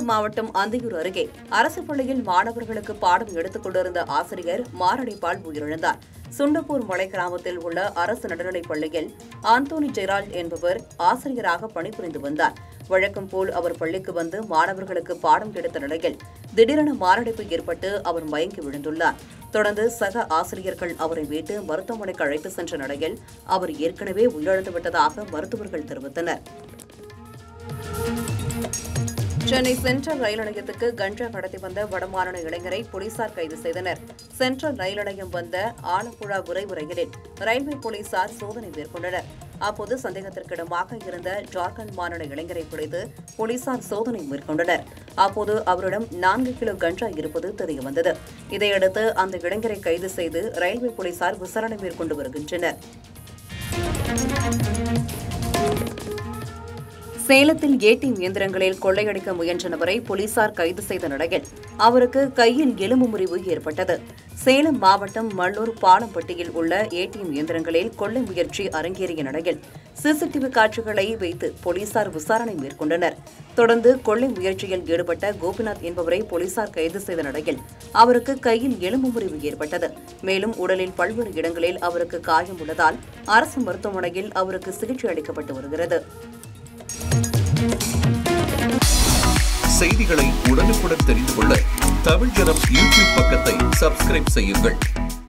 மாவட்டம் அந்தியூர் அருகே அரசு பள்ளியில் மாணவர்களுக்கு பாடம் எடுத்துக் கொண்டிருந்த ஆசிரியர் மாரடைப்பால் உயிரிழந்தார் சுண்டப்பூர் மலை கிராமத்தில் உள்ள அரசு நடுநிலைப் பள்ளியில் ஆந்தோனி ஜெரால்ட் என்பவர் ஆசிரியராக பணிபுரிந்து வந்தார் வழக்கம் போல் அவர் பள்ளிக்கு வந்து மாணவர்களுக்கு பாடம் எடுத்த நிலையில் திடீரென மாரடைப்பு ஏற்பட்டு அவர் மயங்கி விழுந்துள்ளார் தொடர்ந்து சக ஆசிரியர்கள் அவரை மீட்டு மருத்துவமனைக்கு அழைத்து சென்ற நிலையில் அவர் ஏற்கனவே உயிரிழந்து விட்டதாக மருத்துவர்கள் தெரிவித்தனர் சென்னை சென்ட்ரல் ரயில் நிலையத்துக்கு கஞ்சா கடத்தி வந்த வடமாநில இளைஞரை போலீசார் கைது செய்தனர் சென்ட்ரல் ரயில் நிலையம் வந்த ஆலப்புழா விரைவு ரயிலில் ரயில்வே போலீசார் சோதனை மேற்கொண்டனர் அப்போது சந்தேகத்திற்கிடமாக இருந்த ஜார்க்கண்ட் மாநில இளைஞரை பிடித்து போலீசார் சோதனை மேற்கொண்டனர் அப்போது அவரிடம் நான்கு கிலோ கஞ்சா இருப்பது தெரியவந்தது இதையடுத்து அந்த இளைஞரை கைது செய்து ரயில்வே போலீசார் விசாரணை மேற்கொண்டு வருகின்றனர் சேலத்தில் ஏடிஎம் இயந்திரங்களில் கொள்ளையடிக்க முயன்ற நபரை போலீசார் கைது செய்த நிலையில் அவருக்கு கையில் எலும்பு முறிவு ஏற்பட்டது சேலம் மாவட்டம் மல்லூர் பாலம்பட்டியில் உள்ள ஏடிஎம் இயந்திரங்களில் கொள்ளை முயற்சி அரங்கேறிய நிலையில் சிசிடிவி காட்சிகளை வைத்து போலீசார் விசாரணை மேற்கொண்டனர் தொடர்ந்து கொள்ளை முயற்சியில் ஈடுபட்ட கோபிநாத் என்பவரை போலீசார் கைது செய்த நிலையில் அவருக்கு கையில் எலும்பு முறிவு ஏற்பட்டது மேலும் உடலில் பல்வேறு இடங்களில் அவருக்கு காயம் உள்ளதால் அரசு மருத்துவமனையில் அவருக்கு சிகிச்சை அளிக்கப்பட்டு வருகிறது செய்திகளை உடனுக்குடன் தெரிந்து கொள்ள தமிழ் ஜனம் யூடியூப் பக்கத்தை சப்ஸ்கிரைப் செய்யுங்கள்